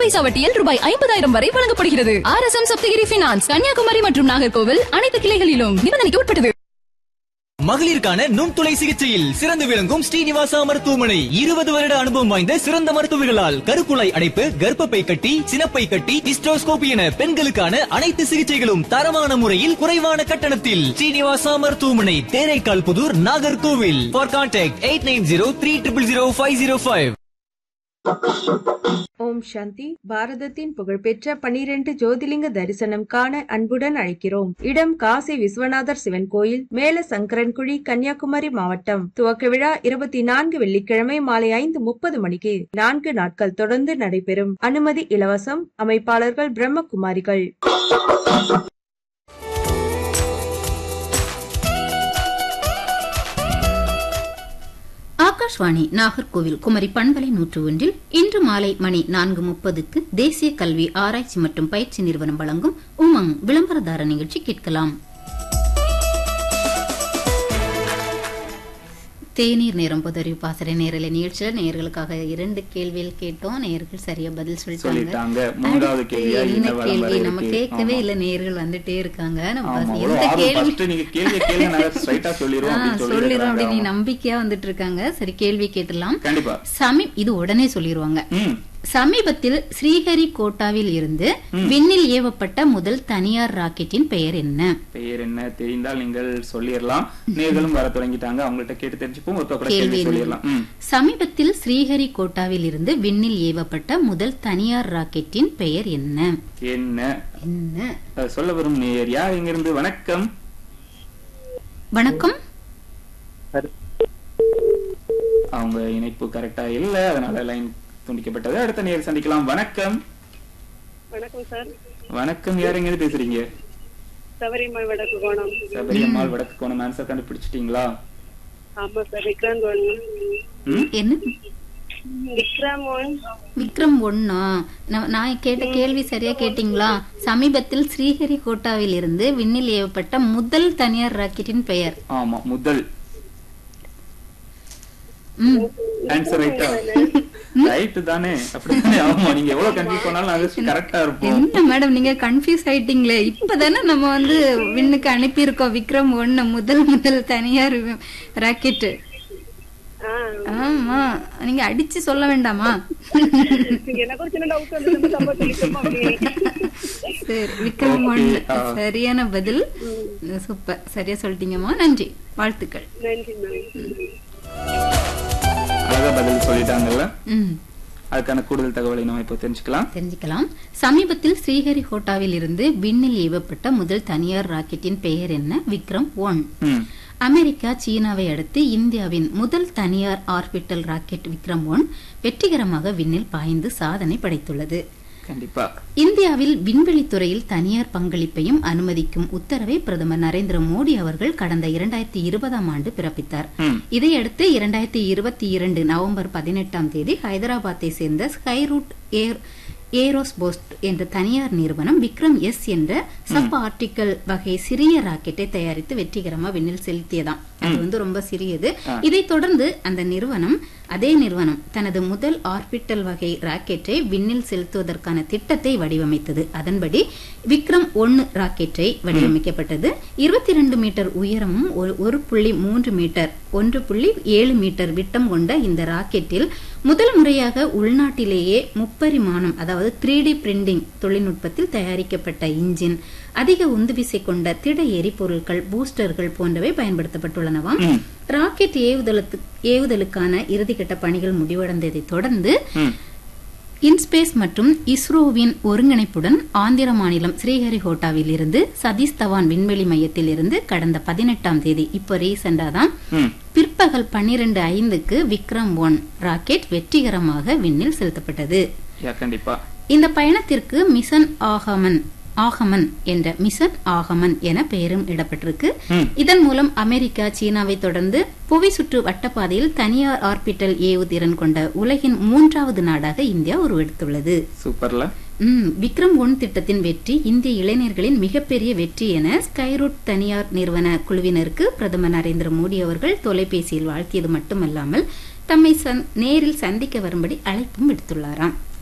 பைசா வட்டியில் ரூபாய் ஐம்பதாயிரம் வரை வழங்கப்படுகிறது R S M Sapthagiri finance Kanniyakumari மற்றும் நாகர்கோவில் அனைத்து கிளைகளிலும் நிபந்தனைக்கு உட்பட்டது மகளிருக்கான நுண்துளை சிகிச்சையில் சிறந்து விளங்கும் ஸ்ரீனிவாசா மருத்துவமனை இருபது வருட அனுபவம் வாய்ந்த சிறந்த மருத்துவர்களால் கருக்குழாய் அடைப்பு கர்ப்பப்பை கட்டி சினப்பை கட்டி ஹிஸ்டோஸ்கோபி என பெண்களுக்கான அனைத்து சிகிச்சைகளும் தரமான முறையில் குறைவான கட்டணத்தில் ஸ்ரீனிவாசா மருத்துவமனை Theraikal Puthur Nagercoil for contact eight nine zero three triple zero five zero five Om Shanti பாரதத்தின் புகழ்பெற்ற பனிரெண்டு ஜோதிலிங்க தரிசனம் காண அன்புடன் அழைக்கிறோம் இடம் காசி விஸ்வநாதர் சிவன் கோயில் மேல சங்கரன்குழி கன்னியாகுமரி மாவட்டம் துவக்க விழா இருபத்தி நான்கு வெள்ளிக்கிழமை மாலை ஐந்து முப்பது மணிக்கு நான்கு நாட்கள் தொடர்ந்து நடைபெறும் அனுமதி இலவசம் அமைப்பாளர்கள் பிரம்மகுமாரிகள் ஆகாஷ்வாணி நாகர்கோவில் குமரி பண்பலை நூற்று ஒன்றில் இன்று மாலை மணி நான்கு முப்பதுக்கு தேசிய கல்வி ஆராய்ச்சி மற்றும் பயிற்சி நிறுவனம் வழங்கும் உமங் விளம்பரதார நிகழ்ச்சி கேட்கலாம் தேநீர் நேரம் பொதறிவு பாசறை நேரலை நிகழ்ச்சியில் நேயர்களுக்காக இரண்டு கேள்விகள் கேட்டோம் நேயர்கள் சரியா பதில் சொல்லிட்டாங்க. சொல்லிட்டாங்க மூன்றாவது அடுத்து கேள்வியா என்ன என்ன வரம் கேள்வி வர நம்ம இருக்கு? கேட்கவே ஆமா. இல்ல நேயர்கள் வந்துட்டே இருக்காங்க நம்ம ஆமா, எந்த அவ்வளவு ஆர்வம். கேள்வி First நீங்க கேள்வியை கேளுங்க, நாங்க straight ஆ சொல்லிடுவோம் ஆ, அப்படின்னு சொல்லிடுறோம் சொல்லிடுறாங்க. அப்படின்னு ஆமா. நம்பிக்கையா வந்துட்டு இருக்காங்க சரி கேள்வி கேட்டலாம் கண்டிப்பா சமீ இது உடனே சொல்லிடுவாங்க ம் சமீபத்தில் ஸ்ரீஹரிகோட்டாவில் இருந்து விண்ணில் ஏவப்பட்ட முதல் தனியார் ராக்கெட்டின் பெயர் என்ன பெயர் என்ன தெரிந்தால் நீங்கள் சொல்லிடலாம் நேர்களும் வர தொடங்கிட்டாங்க அவங்கள்ட்ட கேட்டு தெரிஞ்சுப்போம் ஒரு கூட கேள்வி கேள்வி என்ன? சொல்லிடலாம் ம். சமீபத்தில் ஸ்ரீஹரிகோட்டாவில் இருந்து விண்ணில் ஏவப்பட்ட முதல் தனியார் ராக்கெட்டின் பெயர் என்ன என்ன என்ன அஹ், சொல்ல வரும் நேயர் யார் இங்கிருந்து வணக்கம் வணக்கம் அவங்க இணைப்பு கரெக்டா இல்ல அதனால லைன் துண்டிக்கப்பட்டது அடுத்த நேர் சந்திக்கலாம் வணக்கம் வணக்கம் சார் வணக்கம் யார் எங்க இருந்து பேசுறீங்க சபரிமலை வடக்கு கோணம் சபரியம்மாள் வடக்கு கோணம் ஆன்சர் கண்டுபிடிச்சிட்டீங்களா ஆமா சார் விக்ராந்த் ஒன் ம் என்ன விக்ரம் ஒன் விக்ரம் ஒன்னா நான் நான் கேட்ட கேள்வி சரியா கேட்டீங்களா சமீபத்தில் ஸ்ரீஹரிகோட்டாவில் இருந்து விண்ணில் ஏவப்பட்ட முதல் தனியார் ராக்கெட்டின் பெயர் ஆமா முதல் ம் ஆன்சர் ரைட்டா ரைட் தானே அப்படிதானே ஆமா நீங்க எவ்வளவு கன்ஃபியூஸ் பண்ணாலும் நாங்க கரெக்டா இருப்போம் என்ன மேடம் நீங்க கன்ஃபியூஸ் ஆயிட்டீங்களே இப்பதானே நம்ம வந்து விண்ணுக்கு அனுப்பியிருக்கோம் விக்ரம் ஒண்ணு முதல் முதல் தனியார் ராக்கெட் ஆமா நீங்க அடிச்சு சொல்ல வேண்டாமா எனக்கு ஒரு சின்ன டவுட் வந்து நம்ம சொல்லிக்கோமா சரி விக்ரம் Okay, ஒண்ணு ஆ. சரியான பதில் சூப்பர் சரியா சொல்லிட்டீங்கம்மா நன்றி வாழ்த்துக்கள் நன்றி மேம் அழகா பதில் சொல்லிட்டாங்கல்ல ம் அதுக்கான கூடுதல் தகவலை நம்ம இப்போ தெரிஞ்சுக்கலாம் தெரிஞ்சுக்கலாம் சமீபத்தில் ஸ்ரீஹரிகோட்டாவில் இருந்து விண்ணில் ஏவப்பட்ட முதல் தனியார் ராக்கெட்டின் பெயர் என்ன விக்ரம் ஒன் ம் அமெரிக்கா சீனாவை அடுத்து இந்தியாவின் முதல் தனியார் ஆர்பிட்டல் ராக்கெட் விக்ரம் ஒன் வெற்றிகரமாக விண்ணில் பாய்ந்து சாதனை படைத்துள்ளது கண்டிப்பா இந்தியாவில் விண்வெளித்துறையில் தனியார் பங்களிப்பையும் அனுமதிக்கும் உத்தரவை பிரதமர் நரேந்திர மோடி அவர்கள் கடந்த இரண்டாயிரத்தி இருபதாம் ஆண்டு பிறப்பித்தார் ம். இதையடுத்து இரண்டாயிரத்தி இருபத்தி இரண்டு நவம்பர் பதினெட்டாம் தேதி ஹைதராபாத்தை சேர்ந்த ஸ்கைரூட் ஏர் ஏரோஸ்போஸ்ட் என்ற தனியார் நிறுவனம் விக்ரம் எஸ் என்ற சப் ஆர்டிக்கல் வகை சிறிய ராக்கெட்டை தயாரித்து வெற்றிகரமா விண்ணில் செலுத்தியதாம் அது வந்து ரொம்ப சிறியது இதைத் தொடர்ந்து அந்த நிறுவனம் அதே நிறுவனம் தனது முதல் ஆர்பிட்டல் வகை ராக்கெட்டை விண்ணில் செலுத்துவதற்கான திட்டத்தை வடிவமைத்தது அதன்படி விக்ரம் ஒன்னு ராக்கெட்டை வடிவமைக்கப்பட்டது இருபத்தி ரெண்டு மீட்டர் உயரமும் ஒரு- ஒரு புள்ளி மூன்று மீட்டர் ஒன்று புள்ளி ஏழு மீட்டர் விட்டம் கொண்ட இந்த ராக்கெட்டில் முதல் முறையாக உள்நாட்டிலேயே முப்பரிமாணம் அதாவது த்ரீ டி பிரிண்டிங் தொழில்நுட்பத்தில் தயாரிக்கப்பட்ட இன்ஜின் அதிக உந்துவிசை கொண்ட திட எரிபொருட்கள் பூஸ்டர்கள் போன்றவை பயன்படுத்தப்பட்டுள்ளனவாம் ராக்கெட் ஏவுதலுக்கு ஏவுதலுக்கான இறுதிக்கட்ட பணிகள் முடிவடைந்ததை தொடர்ந்து இன்ஸ்பேஸ் மற்றும் இஸ்ரோவின் ஒருங்கிணைப்புடன் ஆந்திர மாநிலம் ஸ்ரீஹரிகோட்டாவில் இருந்து சதீஷ் தவான் விண்வெளி மையத்தில் இருந்து கடந்த பதினெட்டாம் தேதி இப்போ ரீசெண்டா தான் ம் பிற்பகல் பன்னிரண்டு ஐந்துக்கு விக்ரம் ஒன் ராக்கெட் வெற்றிகரமாக விண்ணில் செலுத்தப்பட்டது யா கண்டிப்பா இந்த பயணத்திற்கு மிஷன் ஆகமன் ஆகமன் என்ற மிஷன் ஆகமன் என பெயரும் இடப்பட்டிருக்கு ம். இதன் மூலம் அமெரிக்கா சீனாவை தொடர்ந்து புவி சுற்று வட்டப்பாதையில் தனியார் ஆர்பிட்டல் ஏவுதிறன் கொண்ட உலகின் மூன்றாவது நாடாக இந்தியா உருவெடுத்துள்ளது சூப்பர்ல ம், விக்ரம் ஒன் திட்டத்தின் வெற்றி இந்திய இளைஞர்களின் மிகப்பெரிய வெற்றி என ஸ்கைரூட் தனியார் நிறுவன குழுவினருக்கு பிரதமர் நரேந்திர மோடி அவர்கள் தொலைபேசியில் வாழ்த்தியது மட்டுமல்லாமல் தம்மை சந்- நேரில் சந்திக்க வரும்படி அழைப்பும் விடுத்துள்ளாராம்